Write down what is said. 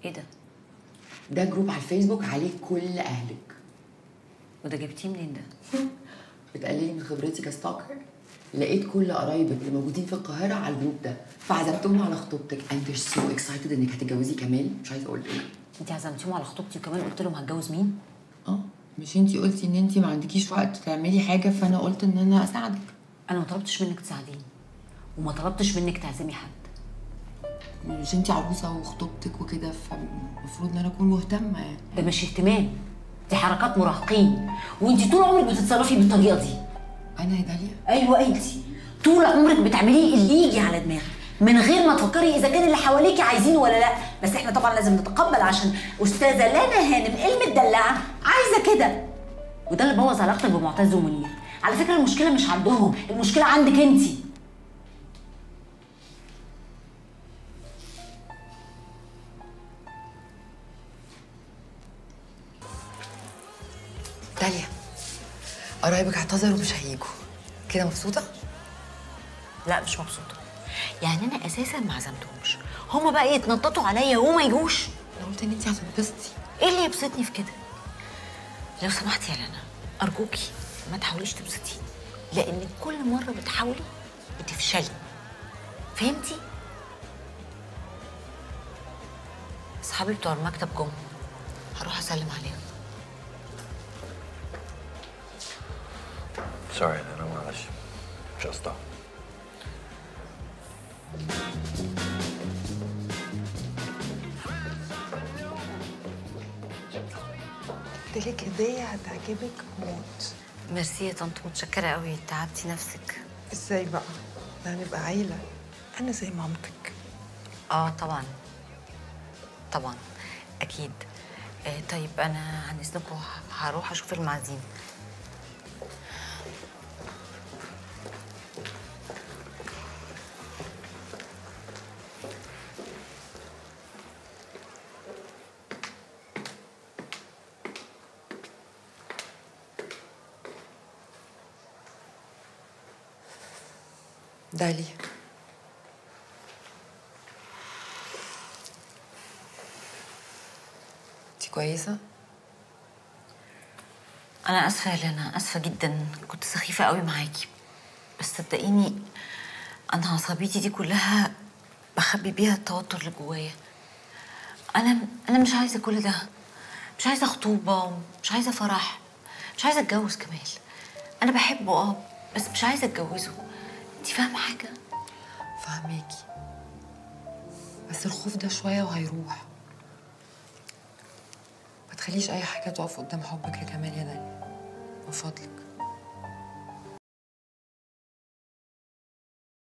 ايه ده ده جروب على الفيسبوك عليه كل اهلك وده جبتيه منين ده بتقللي من خبرتي كستوكر لقيت كل قرايبك اللي موجودين في القاهره على الجروب ده فعزمتهم على خطوبتك انت سو اكسايتد انك هتتجوزي كمال مش عايزه اقول لك انت عزمتيهم على خطوبتي وكمان قلت لهم هتجوز مين اه مش انتي قلتي ان انتي ما عندكيش وقت تعملي حاجه فانا قلت ان انا اساعدك انا ما طلبتش منك تساعديني وما طلبتش منك تعزمي حد مش انتي عروسه وخطوبتك وكده فالمفروض ان انا اكون مهتمه يعني ده مش اهتمام دي حركات مراهقين وانت طول عمرك بتتصرفي بالطريقه دي انا يا داليا ايوه انت طول عمرك بتعملي اللي يجي على دماغك من غير ما تفكري اذا كان اللي حواليكي عايزينه ولا لا بس احنا طبعا لازم نتقبل عشان استاذه لانا هانم المدلعه عايزه كده وده اللي بوظ علاقتك بمعتز ومنير على فكره المشكله مش عندهم المشكله عندك انت داليا قرايبك اعتذروا مش هيجوا كده مبسوطه لا مش مبسوطه يعني انا اساسا ما عزمتهمش هما بقى يتنططوا عليا وما يجوش انا قلت ان انتي هتنبسطي ايه اللي يبسطني في كده لو سمحتي يا لنا ارجوكي ما تحاوليش تبسطيني لان كل مره بتحاولي بتفشلي فهمتي اصحابي بتوع المكتب جم هروح اسلم عليهم سوري انا معلش مش قصدها قلت لك هدية هتعجبك موت ميرسي يا طنط متشكره قوي تعبتي نفسك ازاي بقى؟ ده هنبقى عيلة أنا زي مامتك اه طبعا طبعا اكيد آه طيب انا عن اذنكم هروح اشوف المعازيم داليا انتي كويسه انا اسفه يا لنا اسفه جدا كنت سخيفه قوي معاكي بس صدقيني انا عصبيتي دي كلها بخبي بيها التوتر اللي جوايا انا انا مش عايزه كل ده مش عايزه خطوبه مش عايزه فرح مش عايزه اتجوز كمال انا بحبه اه بس مش عايزه اتجوزه انت فاهمه حاجه فهماكي بس الخوف ده شويه وهيروح ما تخليش اي حاجه تقف قدام حبك يا كمال يا داليا من فضلك